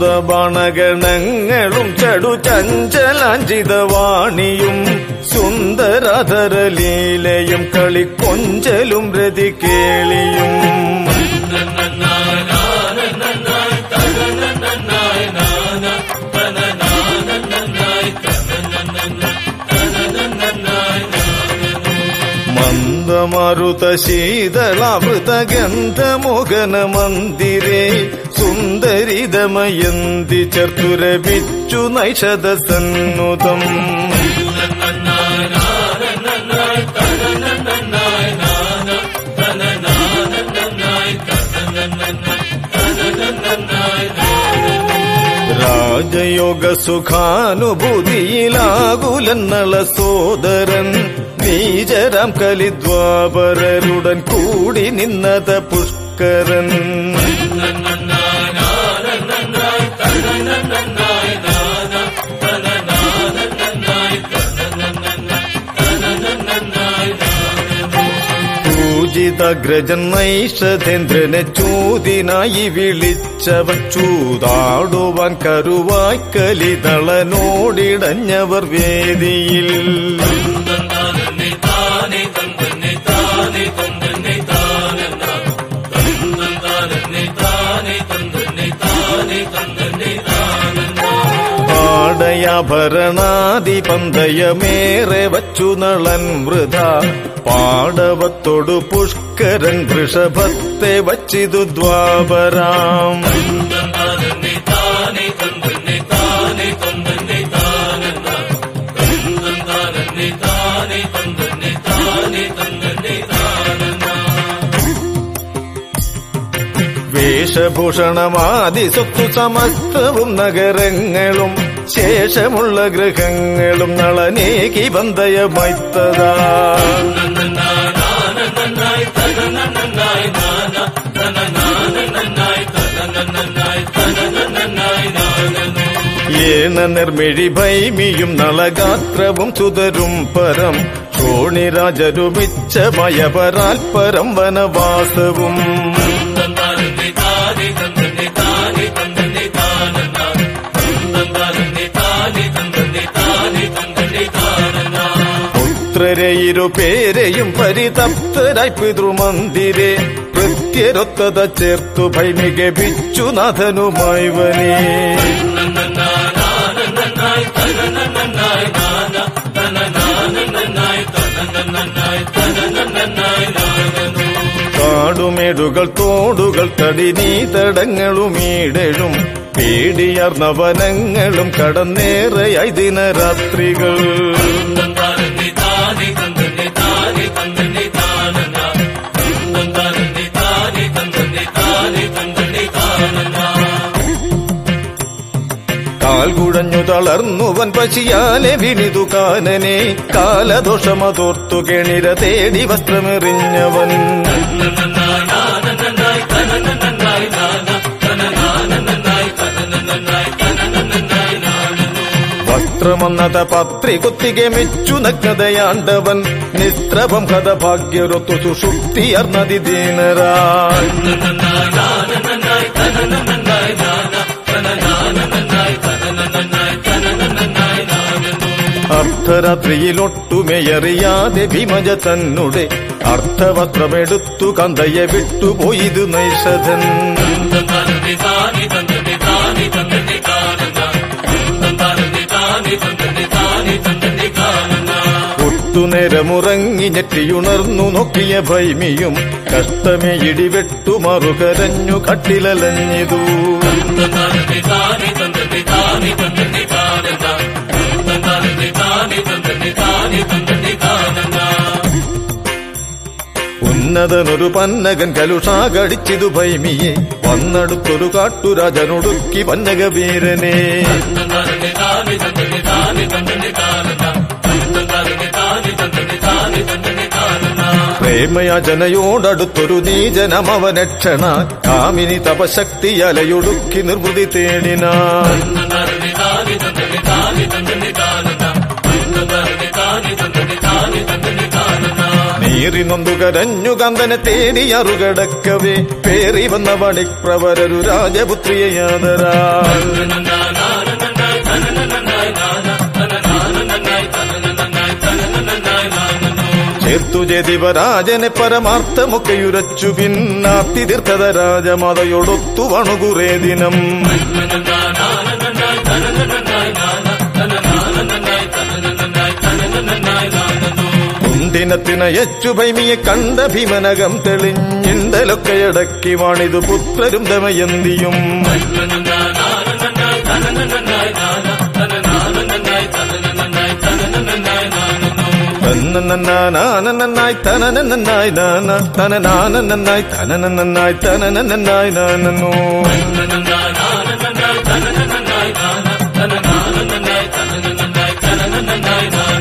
കുന്തബാണഗണങ്ങളും ചടു ചഞ്ചലാഞ്ചിതവാണിയും സുന്ദരധരലീലയും കളിക്കൊഞ്ചലും രതി കേളിയും മന്ദമരുത ശീതളാവൃത ഗന്ധമോഹന മന്ദിരേ സുന്ദരിതമയന്തി ചർത്തുരവിച്ചു നൈഷത സന്നുതം രാജയോഗ സുഖാനുഭൂതിയിലാകുലന്നള സോദരൻ നീചരാം കലിദ്വാപരരുടൻ കൂടി നിന്നത പുഷ്കരൻ പൂജിതഗ്രജൻ നൈഷധേന്ദ്രനെ ചൂതിനായി വിളിച്ചവൻ ചൂതാടുവാൻ കരുവായി കലിതളനോടിടഞ്ഞവർ വേദിയിൽ പാടയാഭരണാദി പന്തയമേറെ വച്ചു നളൻ വൃഥ പാടവത്തൊടു പുഷ്കരൻ വൃഷഭത്തെ വച്ചിതു ദ്വാപരാം വേഷഭൂഷണമാദി സ്വത്തു സമസ്തവും നഗരങ്ങളും ശേഷമുള്ള ഗൃഹങ്ങളും നളനേകി ബന്ധയമൈത്തതാ ഏണ നിർമിഴി ഭൈമിയും നളഗാത്രവും സുതരും പരം ക്ഷോണിരാജരുമിച്ചമയപരാൽപരം വനവാസവും പുത്രരെ ഇരുപേരെയും പരിതപ്തരായി പിതൃമന്ദിരെ പ്രത്യരൊത്തത ചേർത്തു ഭൈമിക ബിച്ചുനാഥനുമായി വനേ കാടുമേടുകൾ തോടുകൾ തടിനീ തടങ്ങളുമീടഴും പേടിയാർന്ന വനങ്ങളും കടന്നേറെയായി ദിനരാത്രികൾ കാൽ കുഴഞ്ഞു തളർന്നുവൻ പശിയാലെ വിണിതു കാനനെ കാലദോഷമതോർത്തു കെണിര തേടി വസ്ത്രമെറിഞ്ഞവൻ വസ്ത്രമന്നത പത്രി കുത്തികെ മെച്ചു നഗ്നതയാണ്ടവൻ നിസ്ത്രഭം കഥ ഭാഗ്യരൊത്തു സുഷുപ്തിയർന്നതി ദീനരാൾ അർദ്ധരാത്രിയിലൊട്ടുമേയറിയാതെ ഭീമജ തന്നുടെ അർത്ഥവസ്ത്രമെടുത്തു കന്തയെ വിട്ടുപോയിതു നൈഷധൻ ഒട്ടുനേരമുറങ്ങി ഞെട്ടിയുണർന്നു നോക്കിയ ഭൈമിയും കഷ്ടമേ ഇടിവെട്ടു മറുകരഞ്ഞു കട്ടിലലഞ്ഞിതു ഉന്നതനൊരു പന്നകൻ കലുഷാ കടിച്ചിതു ഭൈമിയെ വന്നടുത്തൊരു കാട്ടുരാജനൊടുക്കി പന്നകവീരനെ പ്രേമയാചനയോടടുത്തൊരു നീജനം അവനക്ഷണ കാമിനി തപശക്തി അലയൊടുക്കി നിർവൃതി തേടിനാൻ നീറി നൊന്തു കരഞ്ഞു കാന്തനെ തേടി അറുകടക്കവേ പേറി വന്ന വണിപ്രവരരു രാജപുത്രിയെ യാതരാ ചേർത്തു ജതിവരാജനെ പരമാർത്ഥമൊക്കെയുരച്ചു പിന്നാർത്തി തീർത്ഥത രാജമാതയോടൊത്തു വണുകുറേ ദിനം കുന്തിനത്തിനയച്ചു ഭൈമിയെ കണ്ട ഭീമനകം തെളിഞ്ഞിണ്ടലൊക്കെയടക്കി വാണിതു പുത്രരും ദമയന്തിയും തന്നന്നായി തനനന്നായി നാന തനനാനന്നായി തനനന്നായി തനനന്നായി നാനോ Thank you.